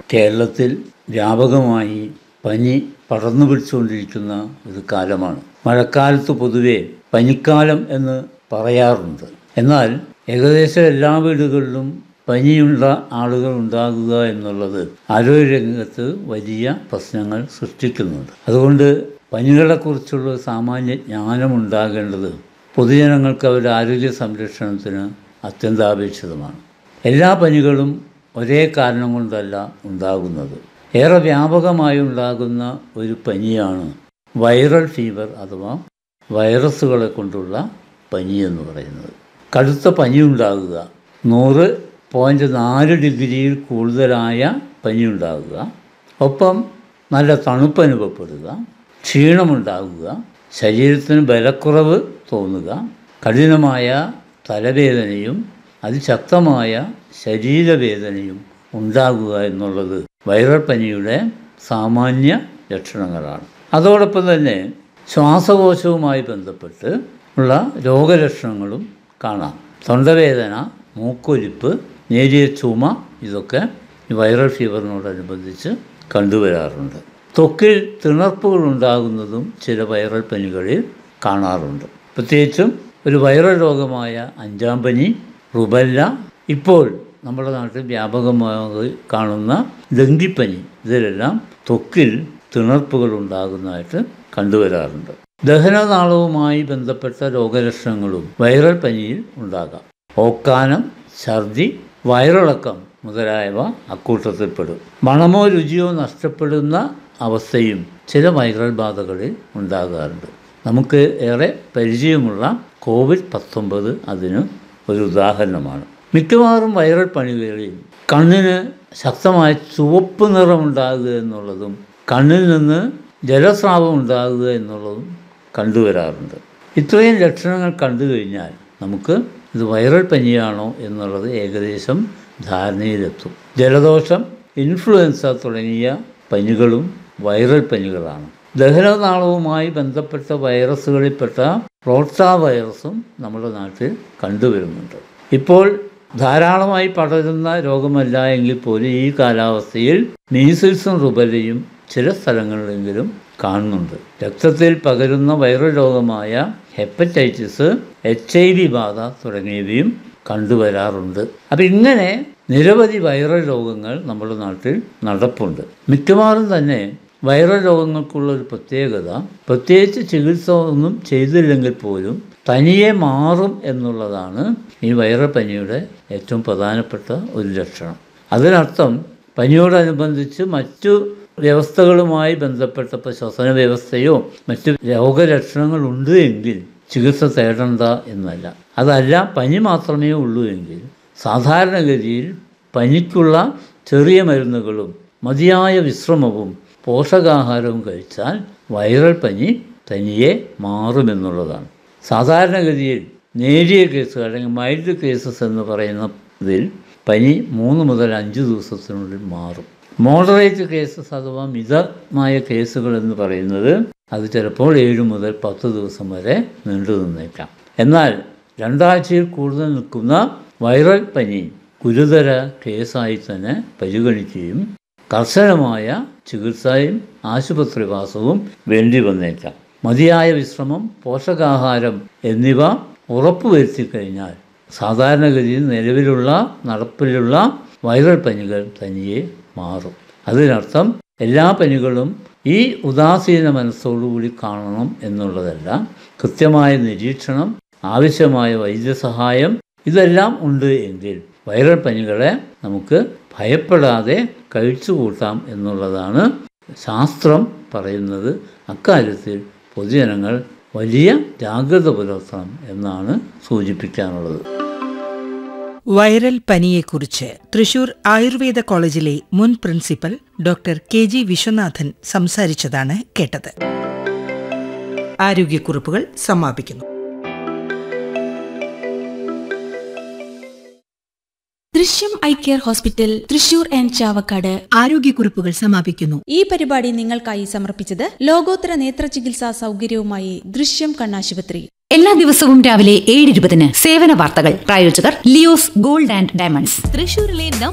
കേരളത്തിൽ വ്യാപകമായി പനി പടർന്നു പിടിച്ചുകൊണ്ടിരിക്കുന്ന ഒരു കാലമാണ് മഴക്കാലത്ത് പൊതുവെ പനിക്കാലം എന്ന് പറയാറുണ്ട് എന്നാൽ ഏകദേശം എല്ലാ വീടുകളിലും പനിയുള്ള ആളുകൾ ഉണ്ടാകുക എന്നുള്ളത് ആരോഗ്യരംഗത്ത് വലിയ പ്രശ്നങ്ങൾ സൃഷ്ടിക്കുന്നുണ്ട് അതുകൊണ്ട് പനികളെക്കുറിച്ചുള്ള സാമാന്യ ജ്ഞാനം ഉണ്ടാകേണ്ടത് പൊതുജനങ്ങൾക്ക് അവരുടെ ആരോഗ്യ സംരക്ഷണത്തിന് അത്യന്താപേക്ഷിതമാണ് എല്ലാ പനികളും ഒരേ കാരണം കൊണ്ടല്ല ഉണ്ടാകുന്നത് ഏറെ വ്യാപകമായി ഉണ്ടാകുന്ന ഒരു പനിയാണ് വൈറൽ ഫീവർ അഥവാ വൈറസുകളെ കൊണ്ടുള്ള പനി എന്ന് പറയുന്നത് കടുത്ത പനി ഉണ്ടാകുക നൂറ് പോയിൻറ്റ് നാല് ഡിഗ്രിയിൽ കൂടുതലായ പനി ഉണ്ടാകുക ഒപ്പം നല്ല തണുപ്പ് അനുഭവപ്പെടുക ക്ഷീണമുണ്ടാകുക ശരീരത്തിന് ബലക്കുറവ് തോന്നുക കഠിനമായ തലവേദനയും അതിശക്തമായ ശരീരവേദനയും ഉണ്ടാകുക എന്നുള്ളത് വൈറൽ പനിയുടെ സാമാന്യ ലക്ഷണങ്ങളാണ് അതോടൊപ്പം തന്നെ ശ്വാസകോശവുമായി ബന്ധപ്പെട്ട് ഉള്ള രോഗലക്ഷണങ്ങളും കാണാം തൊണ്ടവേദന മൂക്കൊലിപ്പ് നേരിയ ചുമ ഇതൊക്കെ ഈ വൈറൽ ഫീവറിനോടനുബന്ധിച്ച് കണ്ടുവരാറുണ്ട് ത്വക്കിൽ തിണർപ്പുകൾ ഉണ്ടാകുന്നതും ചില വൈറൽ പനികളിൽ കാണാറുണ്ട് പ്രത്യേകിച്ചും ഒരു വൈറൽ രോഗമായ അഞ്ചാം പനി റുബല്ല ഇപ്പോൾ നമ്മുടെ നാട്ടിൽ വ്യാപകമായി കാണുന്ന ഡെങ്കിപ്പനി ഇതിലെല്ലാം ത്വക്കിൽ തിണർപ്പുകൾ ഉണ്ടാകുന്നതായിട്ട് കണ്ടുവരാറുണ്ട് ദഹനനാളവുമായി ബന്ധപ്പെട്ട രോഗലക്ഷണങ്ങളും വൈറൽ പനിയിൽ ഉണ്ടാകാം ഓക്കാനം ഛർദി വയറിളക്കം മുതലായവ അക്കൂട്ടത്തിൽപ്പെടും മണമോ രുചിയോ നഷ്ടപ്പെടുന്ന അവസ്ഥയും ചില വൈറൽ ബാധകളിൽ ഉണ്ടാകാറുണ്ട് നമുക്ക് ഏറെ പരിചയമുള്ള കോവിഡ് പത്തൊമ്പത് അതിന് ഒരു ഉദാഹരണമാണ് മിക്കവാറും വൈറൽ പനികളിൽ കണ്ണിന് ശക്തമായ ചുവപ്പ് നിറമുണ്ടാകുക എന്നുള്ളതും കണ്ണിൽ നിന്ന് ജലസ്രാവം ഉണ്ടാകുക എന്നുള്ളതും കണ്ടുവരാറുണ്ട് ഇത്രയും ലക്ഷണങ്ങൾ കണ്ടു കഴിഞ്ഞാൽ നമുക്ക് ഇത് വൈറൽ പനിയാണോ എന്നുള്ളത് ഏകദേശം ധാരണയിലെത്തും ജലദോഷം ഇൻഫ്ലുവൻസ തുടങ്ങിയ പനികളും വൈറൽ പനികളാണ് ദഹനനാളവുമായി ബന്ധപ്പെട്ട വൈറസുകളിൽപ്പെട്ട റോട്ട വൈറസും നമ്മുടെ നാട്ടിൽ കണ്ടുവരുന്നുണ്ട് ഇപ്പോൾ ധാരാളമായി പടരുന്ന രോഗമല്ല എങ്കിൽ പോലും ഈ കാലാവസ്ഥയിൽ മീസിൽസും റുബലയും ചില സ്ഥലങ്ങളിലെങ്കിലും കാണുന്നുണ്ട് രക്തത്തിൽ പകരുന്ന വൈറൽ രോഗമായ ഹെപ്പറ്റൈറ്റിസ് എച്ച് ഐ വി ബാധ തുടങ്ങിയവയും കണ്ടുവരാറുണ്ട് അപ്പം ഇങ്ങനെ നിരവധി വൈറൽ രോഗങ്ങൾ നമ്മുടെ നാട്ടിൽ നടപ്പുണ്ട് മിക്കവാറും തന്നെ വൈറൽ രോഗങ്ങൾക്കുള്ള ഒരു പ്രത്യേകത പ്രത്യേകിച്ച് ചികിത്സ ഒന്നും ചെയ്തില്ലെങ്കിൽ പോലും തനിയെ മാറും എന്നുള്ളതാണ് ഈ വൈറൽ പനിയുടെ ഏറ്റവും പ്രധാനപ്പെട്ട ഒരു ലക്ഷണം അതിനർത്ഥം പനിയോടനുബന്ധിച്ച് മറ്റു വ്യവസ്ഥകളുമായി ബന്ധപ്പെട്ട ഇപ്പോൾ ശ്വസന വ്യവസ്ഥയോ മറ്റു രോഗലക്ഷണങ്ങളുണ്ട് എങ്കിൽ ചികിത്സ തേടണ്ട എന്നല്ല അതല്ല പനി മാത്രമേ ഉള്ളൂ എങ്കിൽ സാധാരണഗതിയിൽ പനിക്കുള്ള ചെറിയ മരുന്നുകളും മതിയായ വിശ്രമവും പോഷകാഹാരവും കഴിച്ചാൽ വൈറൽ പനി തനിയെ മാറുമെന്നുള്ളതാണ് സാധാരണഗതിയിൽ നേരിയ കേസുകൾ അല്ലെങ്കിൽ മൈൽഡ് കേസസ് എന്ന് പറയുന്നതിൽ പനി മൂന്ന് മുതൽ അഞ്ച് ദിവസത്തിനുള്ളിൽ മാറും മോഡറേറ്റ് കേസസ് അഥവാ മിതമായ കേസുകൾ എന്ന് പറയുന്നത് അത് ചിലപ്പോൾ ഏഴ് മുതൽ പത്ത് ദിവസം വരെ നീണ്ടു നിന്നേക്കാം എന്നാൽ രണ്ടാഴ്ചയിൽ കൂടുതൽ നിൽക്കുന്ന വൈറൽ പനി ഗുരുതര കേസായി തന്നെ പരിഗണിക്കുകയും കർശനമായ ചികിത്സയും ആശുപത്രിവാസവും വേണ്ടി വന്നേക്കാം മതിയായ വിശ്രമം പോഷകാഹാരം എന്നിവ ഉറപ്പുവരുത്തി കഴിഞ്ഞാൽ സാധാരണഗതിയിൽ നിലവിലുള്ള നടപ്പിലുള്ള വൈറൽ പനികൾ തനിയെ മാറും അതിനർത്ഥം എല്ലാ പനികളും ഈ ഉദാസീന മനസ്സോടുകൂടി കാണണം എന്നുള്ളതല്ല കൃത്യമായ നിരീക്ഷണം ആവശ്യമായ വൈദ്യസഹായം ഇതെല്ലാം ഉണ്ട് എങ്കിൽ വൈറൽ പനികളെ നമുക്ക് ഭയപ്പെടാതെ കഴിച്ചു കൂട്ടാം എന്നുള്ളതാണ് ശാസ്ത്രം പറയുന്നത് അക്കാര്യത്തിൽ പൊതുജനങ്ങൾ വലിയ ജാഗ്രത പുലർത്തണം എന്നാണ് സൂചിപ്പിക്കാനുള്ളത് വൈറൽ പനിയെക്കുറിച്ച് തൃശൂർ ആയുർവേദ കോളേജിലെ മുൻ principal doctor K G Viswanathan സംസാരിച്ചതാണ് കേട്ടത് ആരോഗ്യക്കുറിപ്പുകൾ സമാപിക്കുന്നു Drishyam eye care hospital Thrissur and Chavakkad ആരോഗ്യക്കുറിപ്പുകൾ സമാപിക്കുന്നു ഈ പരിപാടി നിങ്ങൾക്കായി സമർപ്പിച്ചത് ലോകോത്തര നേത്ര ചികിത്സാ സൗകര്യവുമായി ദൃശ്യം കണ്ണാശുപത്രി എല്ലാ ദിവസവും രാവിലെ ഏഴ് ഇരുപതിന് സേവന വാർത്തകൾ പ്രായോജകർ ലിയോസ് ഗോൾഡ് ആൻഡ് ഡയമണ്ട്സ് തൃശൂരിലെ